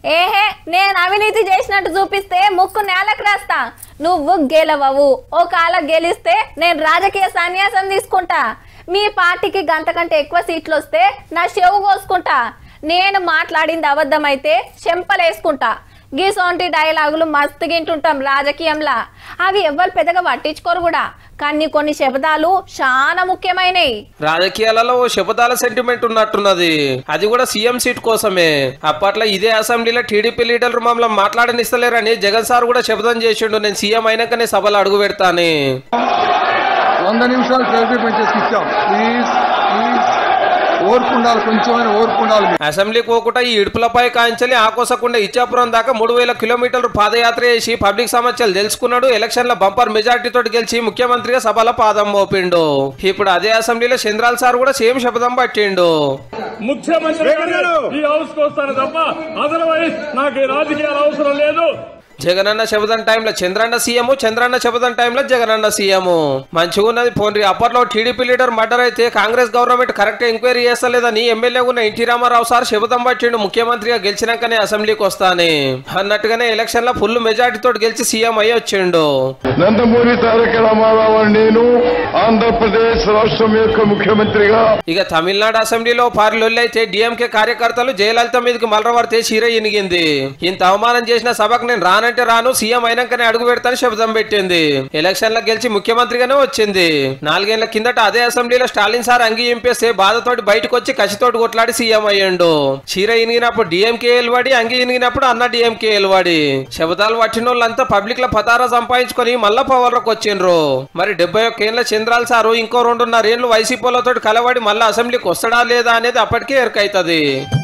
ఏహే నేను అవినీతి చేసినట్టు చూపిస్తే ముక్కు నేలకు రాస్తా నువ్వు గెలవవు ఓ కాల గెలిస్తే నేను రాజకీయ సన్యాసం తీసుకుంటా మీ పార్టీకి గంట కంటే ఎక్కువ సీట్లు వస్తే నా చెవు కోసుకుంటా నేను మాట్లాడింది అబద్ధమైతే చెంపలేసుకుంటా గీసోంటి డైలాగులు మస్తు గింటుంటాం రాజకీయంలా అవి ఎవ్వరు పెద్దగా పట్టించుకోరు కూడా కానీ కొన్ని శబ్దాలు చాలా ముఖ్యమైనవి రాజకీయాలలో ఓ శపథాల సెంటిమెంట్ ఉన్నట్టున్నది అది కూడా సీఎం సీట్ కోసమే అప్పట్లో ఇదే అసెంబ్లీలో టీడీపీ లీడర్లు మమ్మల్ని మాట్లాడనిస్తలేరని జగన్ సార్ కూడా శపథం చేసిండు నేను సీఎం అయినాకనే సభలు అడుగు పెడతాని వంద నిమిషాలు క్లారిఫై చేసి ఇచ్చాం ప్లీజ్ ప్లీజ్ ఓర్పు ఉండాలి కొంచెమైనా ఓర్పు ఉండాలి మీకు. అసెంబ్లీకి పోకుండా ఈ ఇడుపులపై కాంచలి ఆకోసకుండా ఇచ్చాపురం దాకా మూడు వేల కిలోమీటర్లు పాదయాత్ర చేసి పబ్లిక్ సమస్యలు తెలుసుకున్నాడు ఎలక్షన్ల బంపర్ మెజార్టీతో గెలిచి ముఖ్యమంత్రిగా సభలో పాదం మోపిండు ఇప్పుడు అదే అసెంబ్లీలో చంద్రాల్ సార్ కూడా సేమ్ శపథం పట్టిండు ముఖ్యమంత్రి ఈ హౌస్ కు వస్తాను తప్ప అదర్వైజ్ నాకు ఈ రాజకీయాలు అవసరం లేదు జగనన్న శబదం టైంలో చంద్రన్న సీఎం చంద్రన్న శబదం టైంలో జగనన్న సీఎం మంచిగా ఉన్నది పోన్రి అప్పట్లో టీడీపీ లీడర్ మర్డర్ అయితే కాంగ్రెస్ గవర్నమెంట్ కరెక్ట్ ఎంక్వైరీ చేస్తలేదని ఎమ్మెల్యే ఉన్న ఎన్టీ రామారావు సార్ శబదం పట్టిండు ముఖ్యమంత్రిగా గెలిచినాకనే అసెంబ్లీకి వస్తాని అన్నట్టుగానే ఎలక్షన్ లో ఫుల్ మెజార్టీతో గెలిచి సీఎం అయ్యి వచ్చిండు నందమూరి తారక రామారావు అని నేను ఆంధ్రప్రదేశ్ రాష్ట్రం యొక్క ముఖ్యమంత్రిగా ఇక తమిళనాడు అసెంబ్లీలో పార్లొల్లి అయితే డిఎంకే కార్యకర్తలు జయలలిత మీదకి మలరవర్తే చీర ఇనిగింది ఇంత అవమానం చేసిన సభకు నేను రానంటే రాను సీఎం అయినాకనే అడుగు పెడతాను శబ్దం పెట్టింది ఎలక్షన్ లో గెలిచి ముఖ్యమంత్రిగానే వచ్చింది నాలుగేళ్ల కిందట అదే అసెంబ్లీలో స్టాలిన్ సార్ అంగీ ఇంపేస్తే బాధతోటి బయటకు వచ్చి కసితోటి కొట్లాడి సీఎం అయ్యిండు చీర ఇనిగినప్పుడు డిఎంకే ఎల్వాడి అంగీ ఇనిగినప్పుడు అన్న డిఎంకే ఎల్వాడి శబదాలు పట్టిన వాళ్ళంతా పబ్లిక్ లో పతారా సంపాదించుకొని మళ్ళా పవర్ లోకి వచ్చిండ్రు మరి డెబ్బై ఒక్క ఏళ్ళ చంద్రాల్ సారు ఇంకో రెండున్నర ఏళ్ళు వైసీపీలతో కలవాడి మళ్ళీ అసెంబ్లీకి వస్తాడా లేదా అనేది అప్పటికే ఎరకైతది